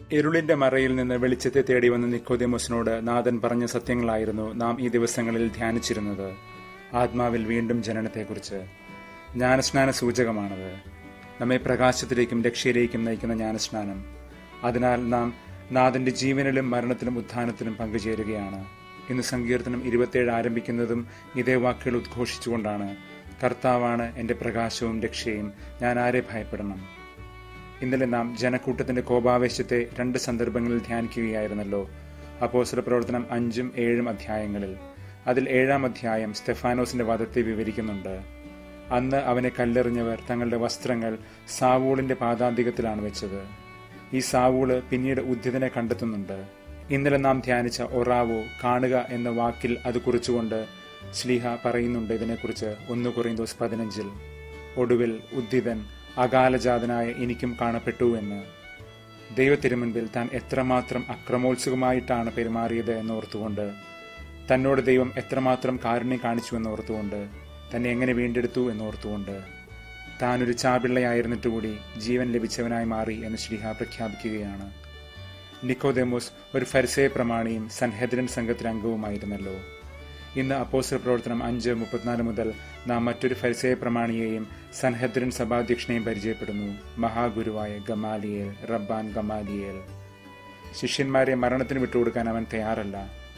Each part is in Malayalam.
ഇരുളിന്റെ മറയിൽ നിന്ന് വെളിച്ചത്തെ തേടി വന്ന നിക്കോദേമോസിനോട് നാഥൻ പറഞ്ഞ സത്യങ്ങളായിരുന്നു നാം ഈ ദിവസങ്ങളിൽ ധ്യാനിച്ചിരുന്നത് ആത്മാവിൽ വീണ്ടും ജനനത്തെക്കുറിച്ച് ജ്ഞാനസ്നാന സൂചകമാണത് നമ്മെ പ്രകാശത്തിലേക്കും രക്ഷയിലേക്കും നയിക്കുന്ന ജ്ഞാനസ്നാനം അതിനാൽ നാം നാഥന്റെ ജീവനിലും മരണത്തിലും ഉത്ഥാനത്തിലും പങ്കുചേരുകയാണ് ഇന്ന് സങ്കീർത്തനം ഇരുപത്തിയേഴ് ആരംഭിക്കുന്നതും ഇതേ വാക്കുകൾ ഉദ്ഘോഷിച്ചുകൊണ്ടാണ് കർത്താവാണ് എൻ്റെ പ്രകാശവും രക്ഷയും ഞാൻ ആരെ ഭയപ്പെടണം ഇന്നലെ നാം ജനക്കൂട്ടത്തിന്റെ കോപാവേശത്തെ രണ്ട് സന്ദർഭങ്ങളിൽ ധ്യാനിക്കുകയായിരുന്നല്ലോ അപ്പോസ്തല പ്രവർത്തനം അഞ്ചും ഏഴും അധ്യായങ്ങളിൽ അതിൽ ഏഴാം അധ്യായം സ്റ്റെഫാനോസിന്റെ വധത്തെ വിവരിക്കുന്നുണ്ട് അന്ന് അവനെ കല്ലെറിഞ്ഞവർ തങ്ങളുടെ വസ്ത്രങ്ങൾ സാവൂളിന്റെ പാദാന്തികത്തിലാണ് വെച്ചത് ഈ സാവൂള് പിന്നീട് ഉദ്ധിതനെ കണ്ടെത്തുന്നുണ്ട് ഇന്നലെ നാം ധ്യാനിച്ച ഒറാവോ കാണുക എന്ന വാക്കിൽ അത് കുറിച്ചുകൊണ്ട് ശ്ലീഹ പറയുന്നുണ്ട് ഇതിനെക്കുറിച്ച് ഒന്ന് കുറയുന്തോസ് പതിനഞ്ചിൽ ഒടുവിൽ ഉദ്ധിതൻ അകാലജാതനായ എനിക്കും കാണപ്പെട്ടു എന്ന് ദൈവത്തിരുമുൻപിൽ താൻ എത്രമാത്രം അക്രമോത്സുകമായിട്ടാണ് പെരുമാറിയത് എന്നോർത്തുകൊണ്ട് തന്നോട് ദൈവം എത്രമാത്രം കാരുണ്യം കാണിച്ചു എന്നോർത്തുകൊണ്ട് തന്നെ എങ്ങനെ വീണ്ടെടുത്തു എന്നോർത്തുകൊണ്ട് താൻ ഒരു ചാപിള്ളയായിരുന്നിട്ട് കൂടി ജീവൻ ലഭിച്ചവനായി മാറി എന്ന് ശ്രീഹ പ്രഖ്യാപിക്കുകയാണ് നിക്കോദേമോസ് ഒരു ഫരിസയ പ്രമാണിയും സൻഹെദ്രൻ സംഘത്തിലെ അംഗവുമായിരുന്നല്ലോ ഇന്ന് അപ്പോസ്റ്റർ പ്രവർത്തനം അഞ്ച് മുപ്പത്തിനാല് മുതൽ നാം മറ്റൊരു ഫരിസയ പ്രമാണിയെയും സൻഹദ്രൻ സഭാധ്യക്ഷനെയും പരിചയപ്പെടുന്നു മഹാഗുരുവായ ഗമാലിയേൽ റബ്ബാൻ ഗമാലിയേൽ ശിഷ്യന്മാരെ മരണത്തിന് വിട്ടുകൊടുക്കാൻ അവൻ തയ്യാറല്ല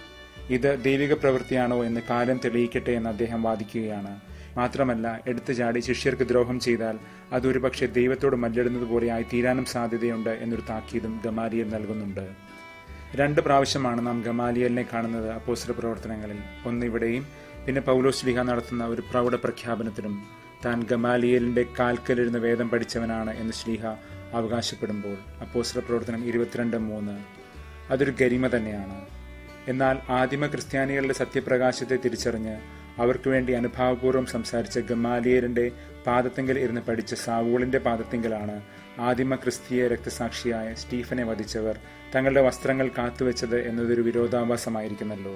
ഇത് ദൈവിക പ്രവൃത്തിയാണോ എന്ന് കാലം തെളിയിക്കട്ടെ എന്ന് അദ്ദേഹം വാദിക്കുകയാണ് മാത്രമല്ല എടുത്തു ചാടി ശിഷ്യർക്ക് ദ്രോഹം ചെയ്താൽ അതൊരുപക്ഷെ ദൈവത്തോട് മല്ലിടുന്നത് പോലെയായി തീരാനും സാധ്യതയുണ്ട് എന്നൊരു താക്കീതും ഗമാലിയൽ നൽകുന്നുണ്ട് രണ്ട് പ്രാവശ്യമാണ് നാം ഗമാലിയലിനെ കാണുന്നത് അപ്പോസ്റ്റർ പ്രവർത്തനങ്ങളിൽ ഒന്ന് ഇവിടെയും പിന്നെ പൗലോസ് ലിഹ നടത്തുന്ന ഒരു പ്രൗഢ പ്രഖ്യാപനത്തിലും താൻ ഗമാലിയലിന്റെ കാൽക്കലിരുന്ന് വേദം പഠിച്ചവനാണ് എന്ന് ശ്ലീഹ അവകാശപ്പെടുമ്പോൾ അപ്പോസ്റ്റർ പ്രവർത്തനം ഇരുപത്തിരണ്ട് മൂന്ന് അതൊരു ഗരിമ തന്നെയാണ് എന്നാൽ ആദിമ ക്രിസ്ത്യാനികളുടെ സത്യപ്രകാശത്തെ തിരിച്ചറിഞ്ഞ് അവർക്ക് വേണ്ടി അനുഭാവപൂർവ്വം സംസാരിച്ച ഗമാലിയലിന്റെ പാദത്തിങ്കൽ ഇരുന്ന് പഠിച്ച സാവൂളിന്റെ പാദത്തിങ്കലാണ് ആദിമ ക്രിസ്തീയ രക്തസാക്ഷിയായ സ്റ്റീഫനെ വധിച്ചവർ തങ്ങളുടെ വസ്ത്രങ്ങൾ കാത്തുവെച്ചത് എന്നതൊരു വിരോധാഭാസമായിരിക്കുന്നല്ലോ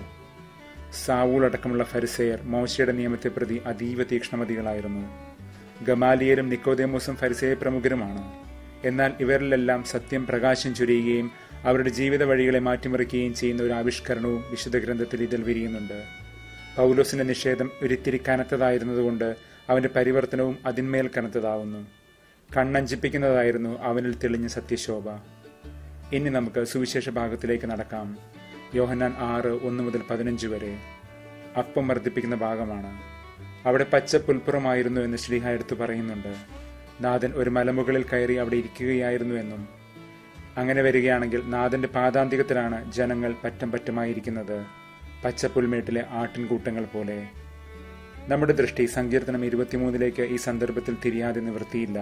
സാവൂൾ അടക്കമുള്ള ഫരിസെയർ മോശയുടെ നിയമത്തെ പ്രതി അതീവ തീക്ഷ്ണമതികളായിരുന്നു ഗമാലിയലും നിക്കോദേമോസും ഫരിസേയ പ്രമുഖരുമാണ് എന്നാൽ ഇവരിലെല്ലാം സത്യം പ്രകാശം ചൊരിയുകയും അവരുടെ ജീവിത വഴികളെ മാറ്റിമറിക്കുകയും ചെയ്യുന്ന ഒരു ആവിഷ്കരണവും വിശുദ്ധ ഗ്രന്ഥത്തിൽ ഇതിൽ വിരിയുന്നുണ്ട് പൗലോസിന്റെ നിഷേധം ഒരിത്തിരി കനത്തതായിരുന്നതുകൊണ്ട് അവന്റെ പരിവർത്തനവും അതിന്മേൽ കനത്തതാവുന്നു കണ്ണഞ്ചിപ്പിക്കുന്നതായിരുന്നു അവനിൽ തെളിഞ്ഞ സത്യശോഭ ഇനി നമുക്ക് സുവിശേഷ ഭാഗത്തിലേക്ക് നടക്കാം യോഹന്നാൻ ആറ് ഒന്ന് മുതൽ പതിനഞ്ച് വരെ അപ്പം വർദ്ധിപ്പിക്കുന്ന ഭാഗമാണ് അവിടെ പച്ച പുൽപ്പുറമായിരുന്നു എന്ന് ശ്രീഹ എടുത്തു പറയുന്നുണ്ട് നാഥൻ ഒരു മലമുകളിൽ കയറി അവിടെ ഇരിക്കുകയായിരുന്നു എന്നും അങ്ങനെ വരികയാണെങ്കിൽ നാഥന്റെ പാദാന്തികത്തിലാണ് ജനങ്ങൾ പറ്റം പറ്റമായിരിക്കുന്നത് പച്ചപ്പുൽമേട്ടിലെ ആട്ടിൻകൂട്ടങ്ങൾ പോലെ നമ്മുടെ ദൃഷ്ടി സങ്കീർത്തനം ഇരുപത്തിമൂന്നിലേക്ക് ഈ സന്ദർഭത്തിൽ തിരിയാതെ നിവൃത്തിയില്ല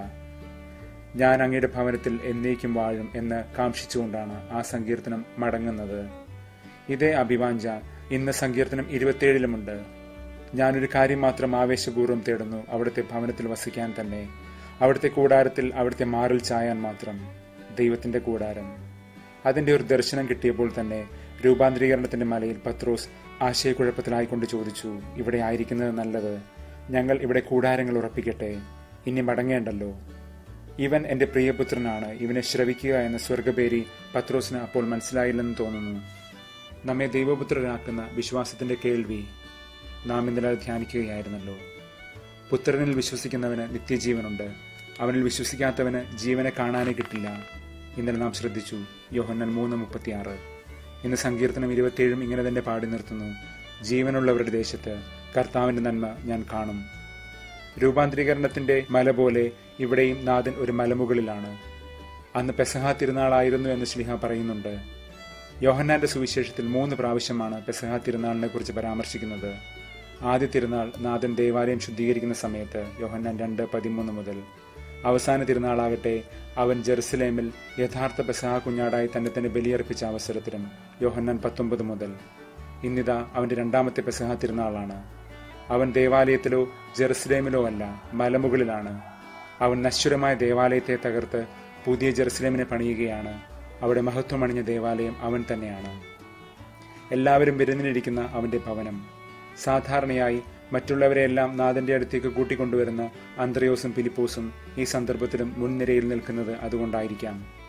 ഞാൻ അങ്ങയുടെ ഭവനത്തിൽ എന്നേക്കും വാഴും എന്ന് കാംക്ഷിച്ചുകൊണ്ടാണ് ആ സങ്കീർത്തനം മടങ്ങുന്നത് ഇതേ അഭിവാഞ്ച ഇന്ന് സങ്കീർത്തനം ഇരുപത്തിയേഴിലുമുണ്ട് ഞാനൊരു കാര്യം മാത്രം ആവേശപൂർവ്വം തേടുന്നു അവിടുത്തെ ഭവനത്തിൽ വസിക്കാൻ തന്നെ അവിടുത്തെ കൂടാരത്തിൽ അവിടുത്തെ മാറിൽ ചായാൻ മാത്രം ദൈവത്തിന്റെ കൂടാരം അതിന്റെ ഒരു ദർശനം കിട്ടിയപ്പോൾ തന്നെ രൂപാന്തരീകരണത്തിന്റെ മലയിൽ പത്രോസ് ആശയക്കുഴപ്പത്തിലായിക്കൊണ്ട് ചോദിച്ചു ഇവിടെ ആയിരിക്കുന്നത് നല്ലത് ഞങ്ങൾ ഇവിടെ കൂടാരങ്ങൾ ഉറപ്പിക്കട്ടെ ഇനി മടങ്ങേണ്ടല്ലോ ഇവൻ എന്റെ പ്രിയപുത്രനാണ് ഇവനെ ശ്രവിക്കുക എന്ന സ്വർഗപേരി പത്രോസിന് അപ്പോൾ മനസ്സിലായില്ലെന്ന് തോന്നുന്നു നമ്മെ ദൈവപുത്രരാക്കുന്ന വിശ്വാസത്തിന്റെ കേൾവി നാം ഇന്നലെ ധ്യാനിക്കുകയായിരുന്നല്ലോ പുത്രനിൽ വിശ്വസിക്കുന്നവന് നിത്യജീവനുണ്ട് അവനിൽ വിശ്വസിക്കാത്തവന് ജീവനെ കാണാനേ കിട്ടില്ല ഇന്നലെ നാം ശ്രദ്ധിച്ചു യോഹന്നൻ മൂന്ന് മുപ്പത്തിയാറ് ഇന്ന് സങ്കീർത്തനം ഇരുപത്തിയേഴും ഇങ്ങനെ തന്നെ പാടി നിർത്തുന്നു ജീവനുള്ളവരുടെ ദേശത്ത് കർത്താവിന്റെ നന്മ ഞാൻ കാണും രൂപാന്തരീകരണത്തിന്റെ മല പോലെ ഇവിടെയും നാഥൻ ഒരു മലമുകളിലാണ് അന്ന് പെസഹ തിരുനാളായിരുന്നു എന്ന് ശ്ലിഹ പറയുന്നുണ്ട് യോഹന്നാന്റെ സുവിശേഷത്തിൽ മൂന്ന് പ്രാവശ്യമാണ് പെസഹ തിരുനാളിനെ കുറിച്ച് പരാമർശിക്കുന്നത് ആദ്യ തിരുനാൾ നാഥൻ ദേവാലയം ശുദ്ധീകരിക്കുന്ന സമയത്ത് യോഹന്നാൻ രണ്ട് പതിമൂന്ന് മുതൽ അവസാന തിരുനാളാകട്ടെ അവൻ ജെറുസലേമിൽ യഥാർത്ഥ പെസഹ കുഞ്ഞാടായി തന്നെ തന്നെ ബലിയർപ്പിച്ച അവസരത്തിലും യോഹന്നാൻ പത്തൊമ്പത് മുതൽ ഇന്നിതാ അവന്റെ രണ്ടാമത്തെ പെസഹ തിരുനാളാണ് അവൻ ദേവാലയത്തിലോ ജെറുസലേമിലോ അല്ല മലമുകളിലാണ് അവൻ നശ്വരമായ ദേവാലയത്തെ തകർത്ത് പുതിയ ജെറുസലേമിനെ പണിയുകയാണ് അവിടെ മഹത്വമണിഞ്ഞ ദേവാലയം അവൻ തന്നെയാണ് എല്ലാവരും വിരുന്നിലിരിക്കുന്ന അവന്റെ ഭവനം സാധാരണയായി മറ്റുള്ളവരെയെല്ലാം നാഥന്റെ അടുത്തേക്ക് കൂട്ടിക്കൊണ്ടുവരുന്ന അന്ത്രയോസും ഫിലിപ്പോസും ഈ സന്ദർഭത്തിലും മുൻനിരയിൽ നിൽക്കുന്നത് അതുകൊണ്ടായിരിക്കാം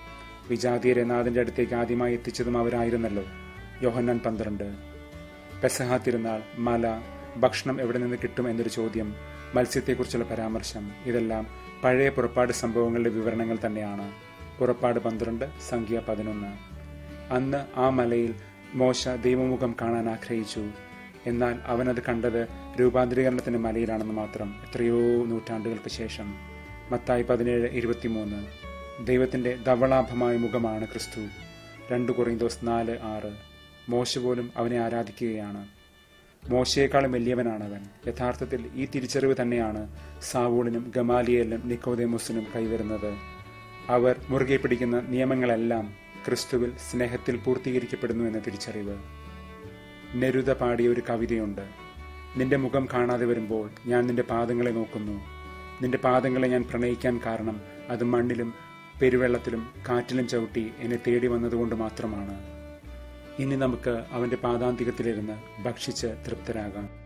വിജാതീയരെ നാഥന്റെ അടുത്തേക്ക് ആദ്യമായി എത്തിച്ചതും അവരായിരുന്നല്ലോ യോഹന്നാൻ പന്ത്രണ്ട് പെസഹ തിരുനാൾ മല ഭക്ഷണം എവിടെ നിന്ന് കിട്ടും എന്നൊരു ചോദ്യം മത്സ്യത്തെക്കുറിച്ചുള്ള പരാമർശം ഇതെല്ലാം പഴയ പുറപ്പാട് സംഭവങ്ങളുടെ വിവരണങ്ങൾ തന്നെയാണ് പുറപ്പാട് പന്ത്രണ്ട് സംഖ്യ പതിനൊന്ന് അന്ന് ആ മലയിൽ മോശ ദൈവമുഖം കാണാൻ ആഗ്രഹിച്ചു എന്നാൽ അവനത് കണ്ടത് രൂപാന്തരീകരണത്തിന്റെ മലയിലാണെന്ന് മാത്രം എത്രയോ നൂറ്റാണ്ടുകൾക്ക് ശേഷം മത്തായി പതിനേഴ് ഇരുപത്തിമൂന്ന് ദൈവത്തിന്റെ ധവളാഭമായ മുഖമാണ് ക്രിസ്തു രണ്ട് കൊറിന്തോസ് നാല് ആറ് മോശ പോലും അവനെ ആരാധിക്കുകയാണ് മോശയെക്കാളും വലിയവനാണവൻ യഥാർത്ഥത്തിൽ ഈ തിരിച്ചറിവ് തന്നെയാണ് സാവൂളിനും ഗമാലിയലിനും നിക്കോദേമോസിനും കൈവരുന്നത് അവർ മുറുകെ പിടിക്കുന്ന നിയമങ്ങളെല്ലാം ക്രിസ്തുവിൽ സ്നേഹത്തിൽ പൂർത്തീകരിക്കപ്പെടുന്നു എന്ന തിരിച്ചറിവ് നെരുത പാടിയ ഒരു കവിതയുണ്ട് നിന്റെ മുഖം കാണാതെ വരുമ്പോൾ ഞാൻ നിന്റെ പാദങ്ങളെ നോക്കുന്നു നിന്റെ പാദങ്ങളെ ഞാൻ പ്രണയിക്കാൻ കാരണം അത് മണ്ണിലും പെരുവെള്ളത്തിലും കാറ്റിലും ചവിട്ടി എന്നെ തേടി വന്നതുകൊണ്ട് മാത്രമാണ് ഇനി നമുക്ക് അവന്റെ പാദാന്തികത്തിലിരുന്ന് ഭക്ഷിച്ച് തൃപ്തരാകാം